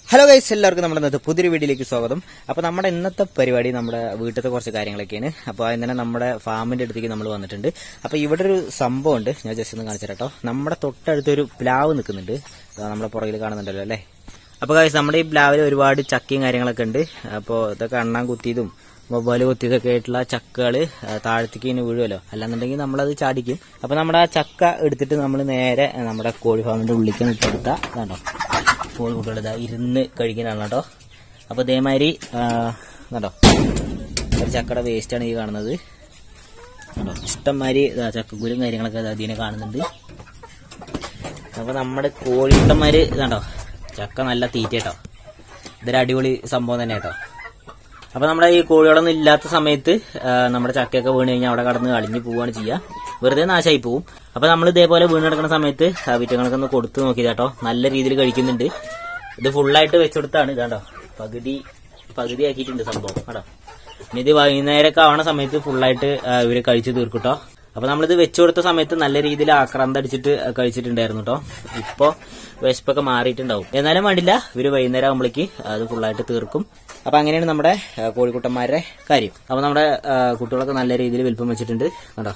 hello guys എല്ലാവർക്കും നമ്മുടെ ഇന്നത്തെ പുതിയൊരു വീഡിയോയിലേക്ക് സ്വാഗതം അപ്പൊ നമ്മുടെ ഇന്നത്തെ പരിപാടി നമ്മുടെ വീട്ടിലത്തെ കുറച്ച് കാര്യങ്ങളൊക്കെയാണ് അപ്പൊ അതിന് തന്നെ നമ്മുടെ ഫാമിന്റെ അടുത്തേക്ക് നമ്മൾ വന്നിട്ടുണ്ട് അപ്പൊ ഇവിടെ ഒരു സംഭവം ഉണ്ട് ഞാൻ ജസ്റ്റ് ഒന്ന് കാണിച്ചു കേട്ടോ നമ്മുടെ തൊട്ടടുത്തൊരു പ്ലാവ് നിൽക്കുന്നുണ്ട് ദാ നമ്മുടെ പുറകിൽ കാണുന്നുണ്ടല്ലോ അല്ലേ അപ്പൊ ഗൈസ് നമ്മുടെ ഈ പ്ലാവിൽ ഒരുപാട് ചക്കയും കാര്യങ്ങളൊക്കെ ഉണ്ട് അപ്പോൾ ഇതൊക്കെ അണ്ണാൻ കുത്തിയതും മൊബൈൽ കുത്തിയതൊക്കെ ആയിട്ടുള്ള ചക്കകള് ആ, താഴത്തേക്ക് ഇങ്ങനെ വീഴുമല്ലോ അല്ലാന്നുണ്ടെങ്കിൽ നമ്മളത് ചാടിക്കും അപ്പൊ നമ്മുടെ ആ ചക്ക എടുത്തിട്ട് നമ്മൾ നേരെ നമ്മുടെ കോഴി ഫാമിന്റെ ഉള്ളിലേക്ക് ഇട്ടെടുത്ത കണ്ടോ കോഴിക്കുട്ടികൾ ഇതാ ഇരുന്ന് കഴിക്കുന്നതാണ് കേട്ടോ അപ്പൊ ഇതേമാതിരി ആ, കണ്ടോ ഒരു ചക്കയുടെ വേസ്റ്റ് ആണ് ഈ കാണുന്നത് കണ്ടോ ഇഷ്ടംമാതിരി ഇതാ ചക്കക്കുരും കാര്യങ്ങളൊക്കെ ഇതാ ഇതിനെ കാണുന്നുണ്ട് അപ്പൊ നമ്മുടെ കോഴിക്കുട്ടന്മാര് കണ്ടോ ചക്ക നല്ല തീറ്റ കേട്ടോ ഇതൊരു അടിപൊളി സംഭവം തന്നെ കേട്ടോ അപ്പൊ നമ്മുടെ ഈ കോഴികളൊന്നും ഇല്ലാത്ത സമയത്ത് ആ, നമ്മുടെ ചക്കയൊക്കെ വീണ് കഴിഞ്ഞാൽ അവിടെ കടന്ന് അളിഞ്ഞു പോവുകയാണ് ചെയ്യുക വെറുതെ നാശമായി പോവും അപ്പൊ നമ്മൾ ഇതേപോലെ വീണ് കിടക്കുന്ന സമയത്ത് ആ വിറ്റങ്ങളൊക്കെ ഒന്ന് കൊടുത്തു നോക്കി കേട്ടോ നല്ല രീതിയിൽ കഴിക്കുന്നുണ്ട് ഇത് ഫുള്ളായിട്ട് വെച്ചുകൊടുത്താണ് ഇതാണ്ടോ പകുതി പകുതി ആക്കിയിട്ടുണ്ട് സംഭവം കേട്ടോ ഇനി ഇത് വൈകുന്നേരമൊക്കെ ആവണ സമയത്ത് ഫുള്ളായിട്ട് ആ, ഇവര് കഴിച്ചു തീർക്കും ട്ടോ അപ്പൊ നമ്മളിത് വെച്ചു കൊടുത്ത സമയത്ത് നല്ല രീതിയിൽ ആക്രാന്തം അടിച്ചിട്ട് കഴിച്ചിട്ടുണ്ടായിരുന്നു കേട്ടോ ഇപ്പൊ വിശപ്പൊക്കെ മാറിയിട്ടുണ്ടാവും എന്നാലും വേണ്ടില്ല ഇവര് വൈകുന്നേരം ആകുമ്പോഴേക്ക് അത് ഫുള്ളായിട്ട് തീർക്കും അപ്പൊ അങ്ങനെയാണ് നമ്മുടെ ആ, കോഴിക്കുട്ടന്മാരുടെ കാര്യം അപ്പൊ നമ്മുടെ ആ, കുട്ടികളൊക്കെ നല്ല രീതിയിൽ വലിപ്പം വെച്ചിട്ടുണ്ട് കണ്ടോ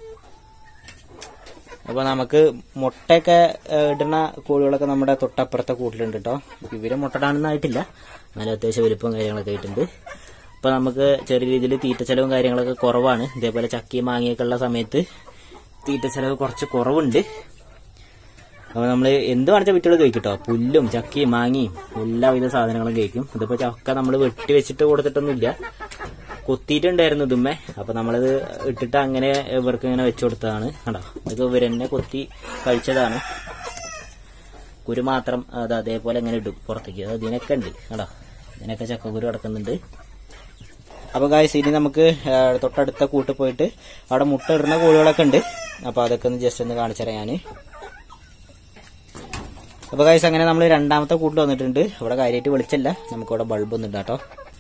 അപ്പൊ നമുക്ക് മുട്ടയൊക്കെ ആ, ഇടുന്ന കോഴികളൊക്കെ നമ്മുടെ തൊട്ടപ്പുറത്തെ കൂട്ടിലുണ്ട് കേട്ടോ ഇവര് മുട്ടടാണെന്നായിട്ടില്ല എന്നാലും അത്യാവശ്യം വലിപ്പം കാര്യങ്ങളൊക്കെ ആയിട്ടുണ്ട് അപ്പൊ നമുക്ക് ചെറിയ രീതിയിൽ തീറ്റ ചെലവും കാര്യങ്ങളൊക്കെ കുറവാണ് ഇതേപോലെ ചക്കയും മാങ്ങയൊക്കെ ഉള്ള സമയത്ത് തീറ്റ ചെലവ് കുറച്ച് കുറവുണ്ട് അപ്പൊ നമ്മള് എന്ത് കാണിച്ച വിറ്റുകൾ കഴിക്കട്ടോ പുല്ലും ചക്കയും മാങ്ങയും എല്ലാവിധ സാധനങ്ങളും കഴിക്കും ഇതിപ്പോ ചക്ക നമ്മൾ വെട്ടി വെച്ചിട്ട് കൊടുത്തിട്ടൊന്നുമില്ല കൊത്തിയിട്ടുണ്ടായിരുന്നു ഇതുമ്മേ അപ്പൊ നമ്മളത് ഇട്ടിട്ട് അങ്ങനെ ഇവർക്ക് ഇങ്ങനെ വെച്ചു കൊടുത്തതാണ് കണ്ടോ ഇത് ഇവരെന്നെ കൊത്തി കഴിച്ചതാണ് കുരു മാത്രം അത് അതേപോലെ ഇങ്ങനെ ഇടും പുറത്തേക്ക് അത് ഇതിനൊക്കെ ഉണ്ട് കണ്ടോ ഇതിനൊക്കെ ചക്കക്കുരു കിടക്കുന്നുണ്ട് അപ്പൊ ഗായ്സ് ഇനി നമുക്ക് ആ, തൊട്ടടുത്ത കൂട്ട് പോയിട്ട് അവിടെ മുട്ട ഇടുന്ന കോഴികളൊക്കെ ഉണ്ട് അപ്പൊ അതൊക്കെ ഒന്ന് ജസ്റ്റ് ഒന്ന് കാണിച്ചു തരാം ഞാന് അപ്പൊ ഗായ്സ് അങ്ങനെ നമ്മൾ രണ്ടാമത്തെ കൂട്ട് വന്നിട്ടുണ്ട് ഇവിടെ കാര്യമായിട്ട് വെളിച്ചല്ല നമുക്ക് ഇവിടെ ബൾബ് ഒന്നും കേട്ടോ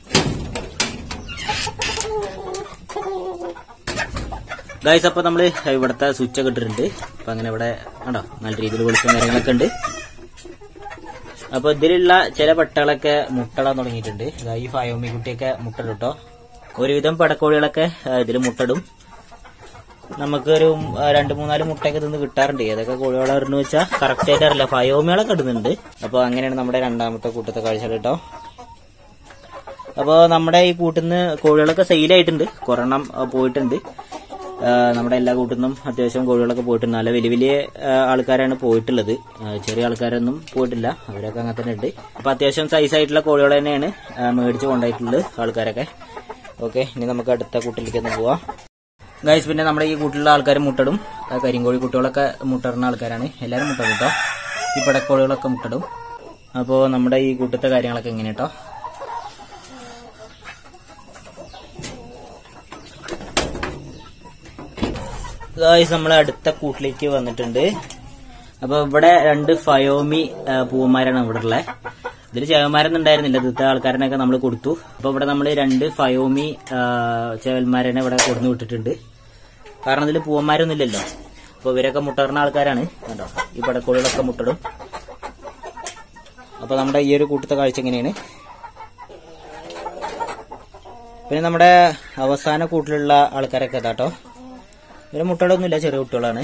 ഗായ്സ് അപ്പൊ നമ്മള് ഇവിടുത്തെ സ്വിച്ച് ഒക്കെ ഇട്ടിട്ടുണ്ട് അപ്പൊ അങ്ങനെ ഇവിടെ കണ്ടോ നല്ല രീതിയിൽ വെളിച്ചം കാര്യങ്ങളൊക്കെ ഉണ്ട് അപ്പൊ ഇതിലുള്ള ചില പട്ടകളൊക്കെ മുട്ടടാൻ തുടങ്ങിയിട്ടുണ്ട് ദാ ഈ ഫയോമി കുട്ടിയൊക്കെ മുട്ടയിടും കേട്ടോ ഒരുവിധം പടക്കോഴികളൊക്കെ ഇതിൽ മുട്ടടും നമുക്ക് ഒരു ആ, രണ്ട് മൂന്നാല് മുട്ടയൊക്കെ നിന്ന് കിട്ടാറുണ്ട് ഏതൊക്കെ കോഴികളെ ഇടുന്നു വെച്ചാൽ കറക്റ്റ് ആയിട്ട് അറിയില്ല ഫയോമികളൊക്കെ ഇടുന്നുണ്ട് അപ്പൊ അങ്ങനെയാണ് നമ്മുടെ രണ്ടാമത്തെ കൂട്ടത്തെ കാഴ്ചകൾ കേട്ടോ അപ്പൊ നമ്മുടെ ഈ കൂട്ടിന്ന് കോഴികളൊക്കെ സെയിലായിട്ടുണ്ട് കൊറോണം ആ, പോയിട്ടുണ്ട് ആ, നമ്മുടെ എല്ലാ കൂട്ടുന്നും അത്യാവശ്യം കോഴികളൊക്കെ പോയിട്ടുണ്ട് നല്ല വലിയ വലിയ ആ, ആൾക്കാരാണ് പോയിട്ടുള്ളത് ആ, ചെറിയ ആൾക്കാരൊന്നും പോയിട്ടില്ല അവരൊക്കെ അങ്ങനെ തന്നെ ഉണ്ട് അപ്പൊ അത്യാവശ്യം സൈസ് ആയിട്ടുള്ള കോഴികൾ തന്നെയാണ് ആ, മേടിച്ച് കൊണ്ടായിട്ടുള്ളത് ആൾക്കാരൊക്കെ ഓക്കെ ഇനി നമുക്ക് അടുത്ത കൂട്ടിലേക്ക് ഒന്ന് പോവാം ഗൈസ് പിന്നെ നമ്മുടെ ഈ കൂട്ടിലുള്ള ആൾക്കാർ മുട്ടടും ആ, കരിങ്കോഴി കുട്ടികളൊക്കെ മുട്ടടുന്ന ആൾക്കാരാണ് എല്ലാവരും മുട്ടടും കേട്ടോ ഈ പടക്കോഴികളൊക്കെ മുട്ടടും അപ്പോൾ നമ്മുടെ ഈ കൂട്ടത്തെ കാര്യങ്ങളൊക്കെ എങ്ങനെ കേട്ടോ ഗായ്സ് നമ്മൾ അടുത്ത കൂട്ടിലേക്ക് വന്നിട്ടുണ്ട് അപ്പൊ ഇവിടെ രണ്ട് ഫയോമി ആ, പൂവന്മാരാണ് ഇവിടെ ഉള്ളത് ഇതിൽ ചേവന്മാരൊന്നും ഉണ്ടായിരുന്നില്ല ഇന്നത്തെ ആൾക്കാരനൊക്കെ നമ്മൾ കൊടുത്തു അപ്പൊ ഇവിടെ നമ്മൾ രണ്ട് ഫയോമി ആ, ചേവന്മാരനെ ഇവിടെ കൊടുന്നു വിട്ടിട്ടുണ്ട് കാരണം ഇതിൽ പൂവന്മാരൊന്നും ഇല്ലല്ലോ അപ്പൊ ഇവരൊക്കെ മുട്ടറിന ആൾക്കാരാണ് കണ്ടോ ഈ പടക്കോളികളൊക്കെ മുട്ടടും അപ്പൊ നമ്മുടെ ഈ ഒരു കൂട്ടത്തെ കാഴ്ച എങ്ങനെയാണ് പിന്നെ നമ്മുടെ അവസാന കൂട്ടിലുള്ള ആൾക്കാരൊക്കെ ഇതാട്ടോ ഇവര് മുട്ടകളൊന്നുമില്ല ചെറിയ കുട്ടികളാണ്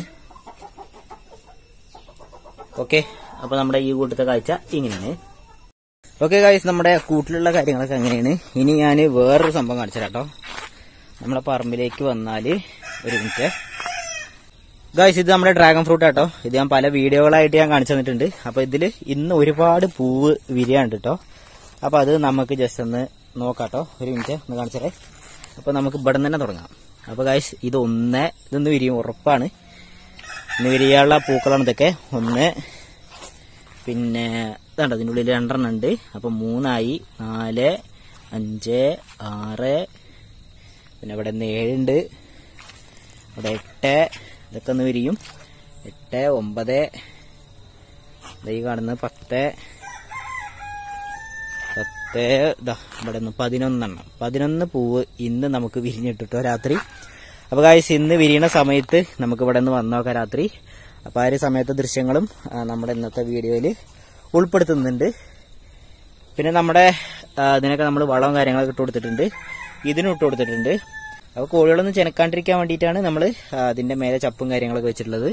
ഓക്കെ അപ്പൊ നമ്മുടെ ഈ കൂട്ടത്തെ കാഴ്ച ഇങ്ങനെയാണ് ഓക്കെ ഗായ്സ് നമ്മുടെ കൂട്ടിലുള്ള കാര്യങ്ങളൊക്കെ അങ്ങനെയാണ് ഇനി ഞാൻ വേറൊരു സംഭവം കാണിച്ചു കേട്ടോ നമ്മുടെ പറമ്പിലേക്ക് വന്നാല് ഒരു മിനിറ്റ് ഗായ്സ് ഇത് നമ്മുടെ ഡ്രാഗൺ ഫ്രൂട്ട് ആട്ടോ ഇത് ഞാൻ പല വീഡിയോകളായിട്ട് ഞാൻ കാണിച്ചു തന്നിട്ടുണ്ട് അപ്പൊ ഇതില് ഇന്ന് ഒരുപാട് പൂവ് വിരിയാണ്ട് കേട്ടോ അപ്പൊ അത് നമുക്ക് ജസ്റ്റ് ഒന്ന് നോക്കാട്ടോ ഒരു മിനിറ്റ് ഒന്ന് കാണിച്ചേ അപ്പൊ നമുക്ക് ഇവിടെ തന്നെ തുടങ്ങാം അപ്പൊ ഗായ്സ് ഇത് ഒന്ന് ഇതൊന്ന് വിരിയും ഉറപ്പാണ് ഇന്ന് വിരിയാനുള്ള പൂക്കളാണ് ഇതൊക്കെ ഒന്ന് പിന്നെ ഇതാണ്ട് അതിൻ്റെ ഉള്ളിൽ രണ്ടെണ്ണം ഉണ്ട് അപ്പൊ മൂന്നായി നാല് അഞ്ച് ആറ് പിന്നെ ഇവിടെ നിന്ന് ഏഴുണ്ട് ഇവിടെ എട്ട് ഇതൊക്കെ ഒന്ന് വിരിയും എട്ട് ഒമ്പത് ദാ ഈ കാണുന്നത് പത്ത് പത്ത് ഇതാ ഇവിടെ നിന്ന് പതിനൊന്നെണ്ണം പതിനൊന്ന് പൂവ് ഇന്ന് നമുക്ക് വിരിഞ്ഞിട്ടിട്ടോ രാത്രി അപ്പൊ കാഴ്ച ഇന്ന് വിരിയണ സമയത്ത് നമുക്ക് ഇവിടെ നിന്ന് വന്നോക്കാം രാത്രി അപ്പൊ ആ ഒരു സമയത്തെ ദൃശ്യങ്ങളും ആ, നമ്മുടെ ഇന്നത്തെ വീഡിയോയിൽ ഉൾപ്പെടുത്തുന്നുണ്ട് പിന്നെ നമ്മുടെ ആ, ഇതിനൊക്കെ നമ്മൾ വളവും കാര്യങ്ങളൊക്കെ ഇട്ട് കൊടുത്തിട്ടുണ്ട് ഇതിനും ഇട്ട് കൊടുത്തിട്ടുണ്ട് അപ്പോൾ കോഴികളൊന്നും ചെനക്കാണ്ടിരിക്കാൻ വേണ്ടിയിട്ടാണ് നമ്മൾ അതിന്റെ മേലെ ചപ്പും കാര്യങ്ങളൊക്കെ വെച്ചിട്ടുള്ളത്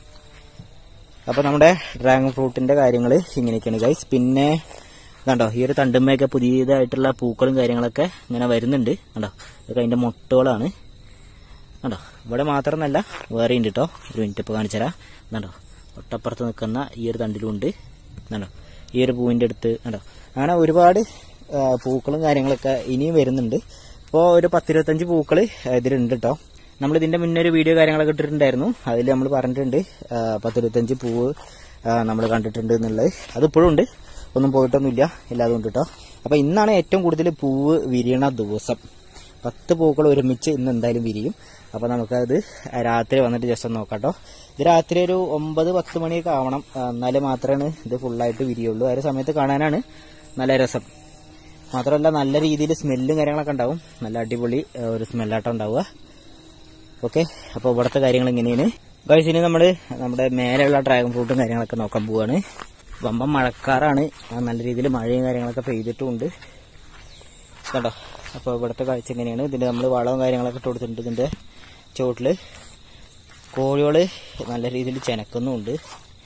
അപ്പൊ നമ്മുടെ ഡ്രാഗൺ ഫ്രൂട്ടിന്റെ കാര്യങ്ങൾ ഇങ്ങനെയൊക്കെയാണ് ഗൈസ് പിന്നെ കണ്ടോ ഈ ഒരു തണ്ടുമ്മയൊക്കെ പുതിയതായിട്ടുള്ള പൂക്കളും കാര്യങ്ങളൊക്കെ ഇങ്ങനെ വരുന്നുണ്ട് കണ്ടോ ഇതൊക്കെ അതിന്റെ മുട്ടുകളാണ് കണ്ടോ ഇവിടെ മാത്രമല്ല വേറെ ഉണ്ട് കേട്ടോ ഒരു മിനിറ്റ് ഇപ്പോൾ കാണിച്ചുതരാം കണ്ടോ തൊട്ടപ്പുറത്ത് നിൽക്കുന്ന ഈ ഒരു തണ്ടിലും ഉണ്ട് കണ്ടോ ഈ ഒരു പൂവിന്റെ അടുത്ത് കണ്ടോ അങ്ങനെ ഒരുപാട് ആ, പൂക്കളും കാര്യങ്ങളൊക്കെ ഇനിയും വരുന്നുണ്ട് ഇപ്പോൾ ഒരു പത്തിരുപത്തഞ്ച് പൂക്കൾ ഇതിലുണ്ട് കേട്ടോ നമ്മൾ ഇതിന്റെ മുന്നേ ഒരു വീഡിയോ കാര്യങ്ങളൊക്കെ ഇട്ടിട്ടുണ്ടായിരുന്നു അതിൽ നമ്മൾ പറഞ്ഞിട്ടുണ്ട് ആ, പത്തിരുപത്തഞ്ച് പൂവ് നമ്മൾ കണ്ടിട്ടുണ്ട് എന്നുള്ളത് അതിപ്പോഴും ഉണ്ട് ഒന്നും പോയിട്ടൊന്നുമില്ല എല്ലാതും ഉണ്ട് കേട്ടോ അപ്പൊ ഇന്നാണ് ഏറ്റവും കൂടുതൽ പൂവ് വിരിയണ ദിവസം പത്ത് പൂക്കൾ ഒരുമിച്ച് ഇന്ന് എന്തായാലും വിരിയും അപ്പൊ നമുക്കത് രാത്രി വന്നിട്ട് ജസ്റ്റ് ഒന്ന് നോക്കാം കേട്ടോ ഇത് രാത്രി ഒരു ഒമ്പത് പത്ത് മണിയൊക്കെ ആവണം ആ, എന്നാലേ മാത്രമേ ഇത് ഫുള്ളായിട്ട് വിരിയുള്ളൂ ആ ഒരു സമയത്ത് കാണാനാണ് നല്ല രസം മാത്രമല്ല നല്ല രീതിയിൽ സ്മെല്ലും കാര്യങ്ങളൊക്കെ ഉണ്ടാവും നല്ല അടിപൊളി ആ, ഒരു സ്മെല്ലാട്ടം ഉണ്ടാവുക ഓക്കെ അപ്പോൾ ഇവിടുത്തെ കാര്യങ്ങൾ ഇങ്ങനെയാണ് ഗൈസ് ഇനി നമ്മൾ നമ്മുടെ മേലെയുള്ള ഡ്രാഗൺ ഫ്രൂട്ടും കാര്യങ്ങളൊക്കെ നോക്കാൻ പോവാണ് വമ്പം മഴക്കാറാണ് ആ, നല്ല രീതിയിൽ മഴയും കാര്യങ്ങളൊക്കെ പെയ്തിട്ടുമുണ്ട് കേട്ടോ അപ്പോൾ ഇവിടുത്തെ കാഴ്ച എങ്ങനെയാണ് ഇതിന്റെ നമ്മൾ വളവും കാര്യങ്ങളൊക്കെ ഇട്ട് കൊടുത്തിട്ടുണ്ട് ഇതിന്റെ ചുവട്ടില് കോഴികള് നല്ല രീതിയിൽ ചെനക്കുന്നുമുണ്ട്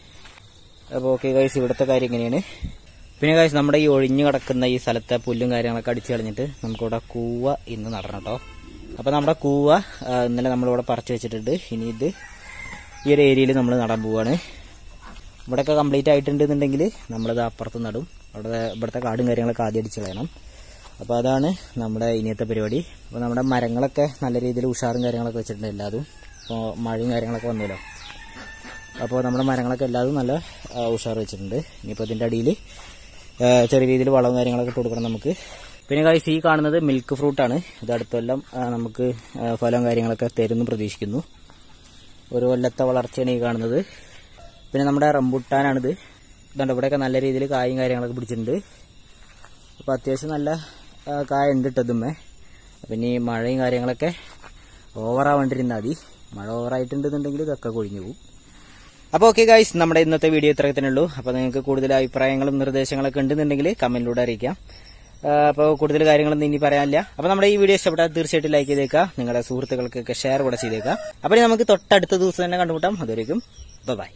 അപ്പോൾ ഓക്കെ ഗൈസ് ഇവിടുത്തെ കാര്യം എങ്ങനെയാണ് പിന്നെ ഗൈസ് നമ്മുടെ ഈ ഒഴിഞ്ഞു കിടക്കുന്ന ഈ സ്ഥലത്തെ പുല്ലും കാര്യങ്ങളൊക്കെ അടിച്ചു കളഞ്ഞിട്ട് നമുക്കിവിടെ കൂവ ഇന്ന് നടണം കേട്ടോ അപ്പോൾ നമ്മുടെ കൂവ ആ, ഇന്നലെ നമ്മളിവിടെ പറിച്ചു വെച്ചിട്ടുണ്ട് ഇനി ഇത് ഈ ഒരു ഏരിയയിൽ നമ്മൾ നടാൻ പോവാണ് ഇവിടെയൊക്കെ കംപ്ലീറ്റ് ആയിട്ടുണ്ടെന്നുണ്ടെങ്കിൽ നമ്മളിത് അപ്പുറത്ത് നടും അവിടെ ഇവിടുത്തെ കാടും കാര്യങ്ങളൊക്കെ ആദ്യം അടിച്ച് കളയണം അപ്പോൾ അതാണ് നമ്മുടെ ഇനിയത്തെ പരിപാടി അപ്പോൾ നമ്മുടെ മരങ്ങളൊക്കെ നല്ല രീതിയിൽ ഉഷാറും കാര്യങ്ങളൊക്കെ വെച്ചിട്ടുണ്ട് എല്ലാതും ഇപ്പോൾ മഴയും കാര്യങ്ങളൊക്കെ വന്നല്ലോ അപ്പോൾ നമ്മുടെ മരങ്ങളൊക്കെ എല്ലാതും നല്ല ആ, ഉഷാർ വെച്ചിട്ടുണ്ട് ഇനിയിപ്പോൾ ഇതിൻ്റെ അടിയിൽ ചെറിയ രീതിയിൽ വളവും കാര്യങ്ങളൊക്കെ ഇട്ട് കൊടുക്കണം നമുക്ക് പിന്നെ കാഴ്ച ഈ കാണുന്നത് മിൽക്ക് ഫ്രൂട്ടാണ് ഇത് അടുത്തെല്ലാം നമുക്ക് ആ, ഫലവും കാര്യങ്ങളൊക്കെ തരുമെന്ന് പ്രതീക്ഷിക്കുന്നു ഒരു കൊല്ലത്തെ വളർച്ചയാണ് ഈ കാണുന്നത് പിന്നെ നമ്മുടെ റംബുട്ടാനാണിത് ഇതുണ്ട് ഇവിടെയൊക്കെ നല്ല രീതിയിൽ കായും കാര്യങ്ങളൊക്കെ പിടിച്ചിട്ടുണ്ട് അപ്പോൾ അത്യാവശ്യം നല്ല ആ, കായ ഉണ്ട് ഇട്ടതുമ്മേ പിന്നെ ഈ മഴയും കാര്യങ്ങളൊക്കെ ഓവറാവേണ്ടിരുന്നാൽ മതി മഴ ഓവറായിട്ടുണ്ടെന്നുണ്ടെങ്കിൽ ഇതൊക്കെ കൊഴിഞ്ഞു പോകും അപ്പോൾ ഓക്കെ ഗൈസ് നമ്മുടെ ഇന്നത്തെ വീഡിയോ ഇത്രയൊക്കെ തന്നെ ഉള്ളൂ അപ്പോൾ നിങ്ങൾക്ക് കൂടുതൽ അഭിപ്രായങ്ങളും നിർദ്ദേശങ്ങളൊക്കെ ഉണ്ടെന്നുണ്ടെങ്കിൽ കമന്റിലൂടെ അറിയിക്കാം അപ്പോൾ കൂടുതൽ കാര്യങ്ങളൊന്നും ഇനി പറയാനില്ല അപ്പോൾ നമ്മുടെ ഈ വീഡിയോ ഇഷ്ടപ്പെട്ടാൽ തീർച്ചയായിട്ടും ലൈക്ക് ചെയ്തേക്കുക നിങ്ങളുടെ സുഹൃത്തുക്കൾക്കൊക്കെ ഷെയർ കൂടെ ചെയ്തേക്കുക അപ്പോൾ ഇനി നമുക്ക് തൊട്ടടുത്ത ദിവസം തന്നെ കണ്ടുമുട്ടാം അതുവരെയും ബൈ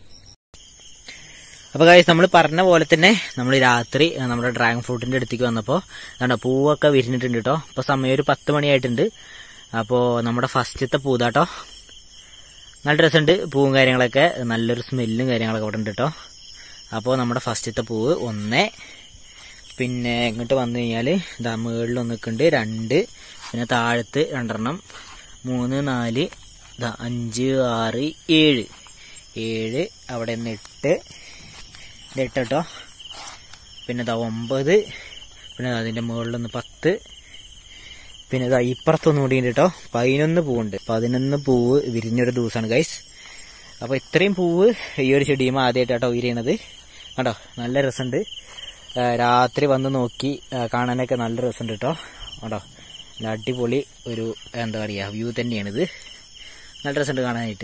അപ്പൊ കാര്യം നമ്മൾ പറഞ്ഞ പോലെ തന്നെ നമ്മൾ രാത്രി ആ, നമ്മുടെ ഡ്രാഗൺ ഫ്രൂട്ടിന്റെ അടുത്തേക്ക് വന്നപ്പോൾ കണ്ടോ പൂവൊക്കെ വിരിഞ്ഞിട്ടുണ്ട് കേട്ടോ ഇപ്പൊ സമയം ഒരു പത്ത് മണിയായിട്ടുണ്ട് അപ്പോൾ നമ്മുടെ ഫസ്റ്റത്തെ പൂതാട്ടോ നല്ല രസമുണ്ട് പൂവും കാര്യങ്ങളൊക്കെ നല്ലൊരു സ്മെല്ലും കാര്യങ്ങളൊക്കെ അവിടെ ഉണ്ട് കേട്ടോ അപ്പോൾ നമ്മുടെ ഫസ്റ്റത്തെ പൂവ് ഒന്ന് പിന്നെ ഇങ്ങോട്ട് വന്നു കഴിഞ്ഞാൽ ഇതാ മുകളിൽ ഒന്നിക്കുണ്ട് രണ്ട് പിന്നെ താഴത്ത് രണ്ടെണ്ണം മൂന്ന് നാല് ഇതാ അഞ്ച് ആറ് ഏഴ് ഏഴ് അവിടെ നിന്ന് എട്ട് ഇത് എട്ട് കേട്ടോ പിന്നെ ഇതാ ഒമ്പത് പിന്നെ ദാ അതിന്റെ മുകളിലൊന്ന് പത്ത് പിന്നെ ഇതാ ഇപ്പുറത്തൊന്നും കൂടി ഉണ്ട് കേട്ടോ പതിനൊന്ന് പൂവുണ്ട് പതിനൊന്ന് പൂവ് വിരിഞ്ഞൊരു ദിവസമാണ് ഗൈസ് അപ്പൊ ഇത്രയും പൂവ് ഈ ഒരു ചെടിയും ആദ്യമായിട്ടാട്ടോ വിരിയണത് കണ്ടോ നല്ല രസമുണ്ട് ആ, രാത്രി വന്ന് നോക്കി ആ, കാണാനൊക്കെ നല്ല രസമുണ്ട് കേട്ടോ കണ്ടോ നല്ല അടിപൊളി ഒരു എന്താ പറയാ വ്യൂ തന്നെയാണിത് നല്ല രസമുണ്ട് കാണാനായിട്ട്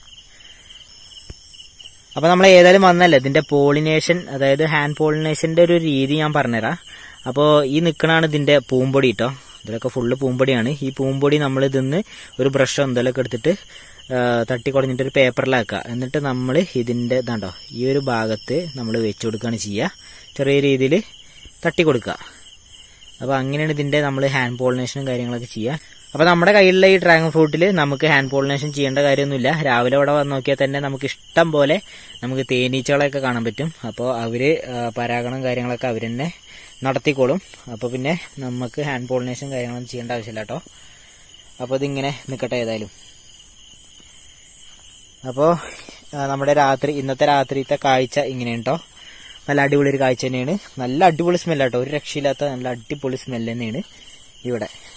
അപ്പൊ നമ്മൾ ഏതായാലും വന്നല്ലേ ഇതിന്റെ പോളിനേഷൻ അതായത് ഹാൻഡ് പോളിനേഷന്റെ ഒരു രീതി ഞാൻ പറഞ്ഞുതരാം അപ്പോൾ ഈ നിൽക്കണാണ് ഇതിന്റെ പൂമ്പൊടി കേട്ടോ ഇതിലൊക്കെ ഫുള്ള് പൂമ്പൊടിയാണ് ഈ പൂമ്പൊടി നമ്മൾ ഇതിന്ന് ഒരു ബ്രഷോ എന്തെങ്കിലുമൊക്കെ എടുത്തിട്ട് ആ, തട്ടി കുടഞ്ഞിട്ട് ഒരു പേപ്പറിലാക്കുക എന്നിട്ട് നമ്മൾ ഇതിന്റെ ഇതാണ്ടോ ഈ ഒരു ഭാഗത്ത് നമ്മൾ വെച്ച് കൊടുക്കുകയാണ് ചെയ്യുക ചെറിയ രീതിയിൽ തട്ടി കൊടുക്കുക അപ്പൊ അങ്ങനെയാണ് ഇതിന്റെ നമ്മൾ ഹാൻഡ് പോളിനേഷനും കാര്യങ്ങളൊക്കെ ചെയ്യുക അപ്പൊ നമ്മുടെ കയ്യിലുള്ള ഈ ഡ്രാഗൺ ഫ്രൂട്ടിൽ നമുക്ക് ഹാൻഡ് പോളിനേഷൻ ചെയ്യേണ്ട കാര്യമൊന്നുമില്ല രാവിലെ ഇവിടെ വന്ന് നോക്കിയാൽ തന്നെ നമുക്ക് ഇഷ്ടം പോലെ നമുക്ക് തേനീച്ചകളെയൊക്കെ കാണാൻ പറ്റും അപ്പോൾ അവര് ആ, പരാഗണം കാര്യങ്ങളൊക്കെ അവർ തന്നെ നടത്തിക്കോളും അപ്പോൾ പിന്നെ നമുക്ക് ഹാൻഡ് പോളിനേഷൻ കാര്യങ്ങളൊന്നും ചെയ്യേണ്ട ആവശ്യമില്ല കേട്ടോ അപ്പോൾ ഇതിങ്ങനെ നിൽക്കട്ടെ ഏതായാലും അപ്പോൾ നമ്മുടെ രാത്രി ഇന്നത്തെ രാത്രിത്തെ കാഴ്ച ഇങ്ങനെയാണ് കേട്ടോ നല്ല അടിപൊളി ഒരു കാഴ്ച തന്നെയാണ് നല്ല അടിപൊളി സ്മെല്ലാട്ടോ ഒരു രക്ഷയില്ലാത്ത നല്ല അടിപൊളി സ്മെല്ല് തന്നെയാണ് ഇവിടെ